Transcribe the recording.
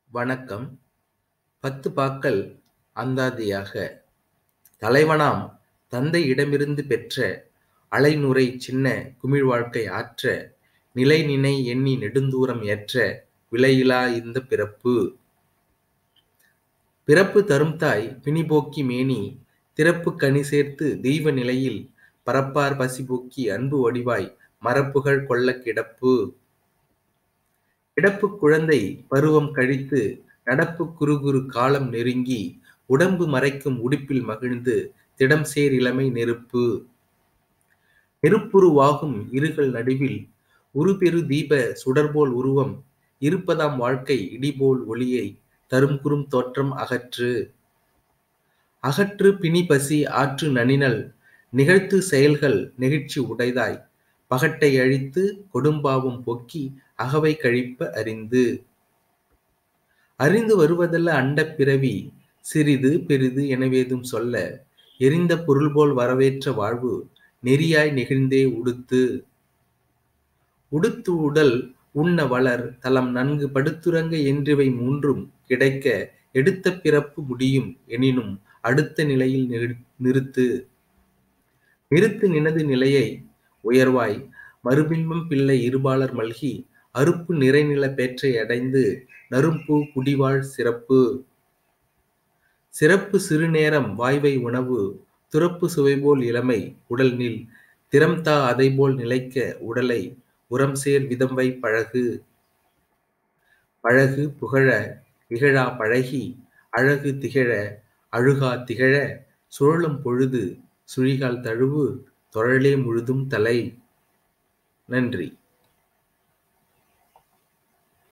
வணக்கம் பத்து பாக்கள் அந்தாதியாக தலைவனாம் தந்தையிடமிருந்து பெற்ற அலைநுரை சின்ன குமிழ்வாழ்க்கை ஆற்ற நிலைநினை எண்ணி நெடுந்தூரம் ஏற்ற விலையிலா இந்த பிறப்பு பிறப்பு தரும்தாய் பிணிபோக்கி மேனி திறப்பு கனி சேர்த்து தெய்வ நிலையில் பரப்பார் பசிபோக்கி அன்பு வடிவாய் மரப்புகள் கொள்ள கிடப்பு கிடப்பு குழந்தை பருவம் கழித்து நடப்பு குறுகுறு காலம் நெருங்கி உடம்பு மறைக்கும் உடுப்பில் மகிழ்ந்து திடம் சேர் இளமை நெருப்பு நெருப்புருவாகும் இருகள் நடுவில் உருபெரு தீப சுடர்போல் உருவம் இருப்பதாம் வாழ்க்கை இடிபோல் ஒளியை தரும் குறும் தோற்றம் அகற்று அகற்று பிணி பசி ஆற்று நனினல் நிகழ்த்து செயல்கள் நெகிழ்ச்சி உடைதாய் பகட்டை அழித்து கொடும்பாவும் பொக்கி அகவை கழிப்ப அறிந்து அறிந்து வருவதல்ல அண்டப் பிறவி சிறிது பெரிது எனவேதும் சொல்ல எரிந்த பொருள் போல் வரவேற்ற வாழ்வு நெறியாய் நெகிழ்ந்தே உடுத்து உடுத்து உடல் உண்ண வளர் தலம் நன்கு படுத்துறங்க என்றிவை மூன்றும் கிடைக்க எடுத்த பிறப்பு முடியும் எனினும் அடுத்த நிலையில் நிறுத்து நிறுத்து நினது நிலையை உயர்வாய் மறுபின்பம் பிள்ளை இருபாலர் மல்கி அறுப்பு நிறைநில பேற்றை அடைந்து நறும்பூ குடிவாழ் சிறப்பு சிறப்பு சிறுநேரம் வாய்வை உணவு துறப்பு சுவைபோல் இளமை உடல் நில் திறம்தா அதைபோல் நிலைக்க உடலை உரம் சேர் விதம்வை பழகு பழகு புகழ இகழா பழகி அழகு திகழ அழுகா திகழ சுழலும் பொழுது சுழிகால் தழுவு தொழலே முழுதும் தலை நன்றி